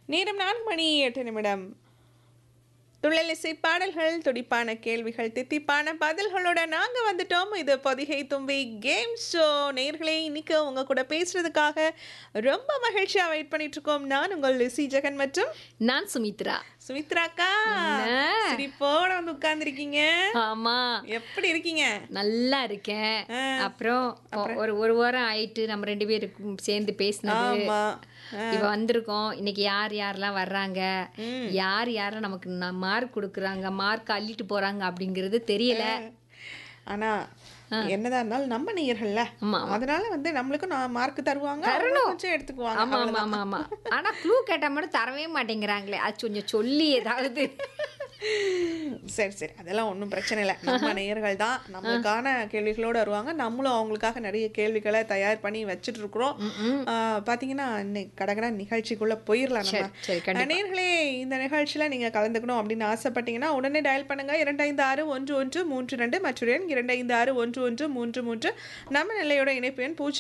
நேரம் நான்கு மணி எட்டு நிமிடம் துள்ளலிசை பாடல்கள் துடிப்பான கேள்விகள் தித்திப்பான பதில்களோட நாங்க வந்துட்டோம் இது பொதிகை தும்பி கேம் ஷோ நேர்களே இன்னைக்கு உங்க கூட பேசுறதுக்காக ரொம்ப மகிழ்ச்சியா வெயிட் பண்ணிட்டு இருக்கோம் நான் உங்கள் லிசி ஜெகன் மற்றும் நான் சுமித்ரா சுமித்ராக்கா என்ன? சிரிப்போட வந்து உட்கார்ந்துருக்கீங்க ஆமா எப்படி இருக்கீங்க நல்லா இருக்கேன் ஆ. அப்புறம் ஒரு ஒரு வாரம் ஆயிட்டு நம்ம ரெண்டு பேருக்கும் சேர்ந்து பேசினது ஆமா இப்ப வந்திருக்கோம் இன்னைக்கு யார் யாரெல்லாம் வர்றாங்க யார் யாரெல்லாம் நமக்கு மார்க் கொடுக்குறாங்க மார்க் அள்ளிட்டு போறாங்க அப்படிங்கிறது தெரியல ஆனா என்னதான் இருந்தாலும் நம்ம நேயர்கள்ல ஆமா, அதனால வந்து நம்மளுக்கும் நான் மார்க் தருவாங்க அவங்க கொஞ்சம் எடுத்துக்குவாங்க ஆமா ஆமா ஆமா ஆமா ஆனா க்ளூ கேட்ட மட்டும் தரவே மாட்டேங்கிறாங்களே அது கொஞ்சம் சொல்லி ஏதாவது சரி சரி அதெல்லாம் ஒன்றும் பிரச்சனை இல்லை நம்ம நேயர்கள் தான் நம்மளுக்கான கேள்விகளோடு வருவாங்க நம்மளும் அவங்களுக்காக நிறைய கேள்விகளை தயார் பண்ணி வச்சுட்டு இருக்கிறோம் ஆஹ் பாத்தீங்கன்னா இன்னைக்கு கடகட நிகழ்ச்சிக்குள்ள போயிடலாம் சரி, சரி, நம்ம நேயர்களே இந்த நிகழ்ச்சியில நீங்க கலந்துக்கணும் அப்படின்னு ஆசைப்பட்டீங்கன்னா உடனே டயல் பண்ணுங்க இரண்டு ஐந்து ஆறு ஒன்று ஒன்று மூன்று ரெண்டு மற்றும் எண் இரண்டு ஐந்து ஆறு ஒன்று ஒன்று மூன்று மூன்று நம்ம நிலையோட இணைப்பு எண் பூஜ்ஜியம்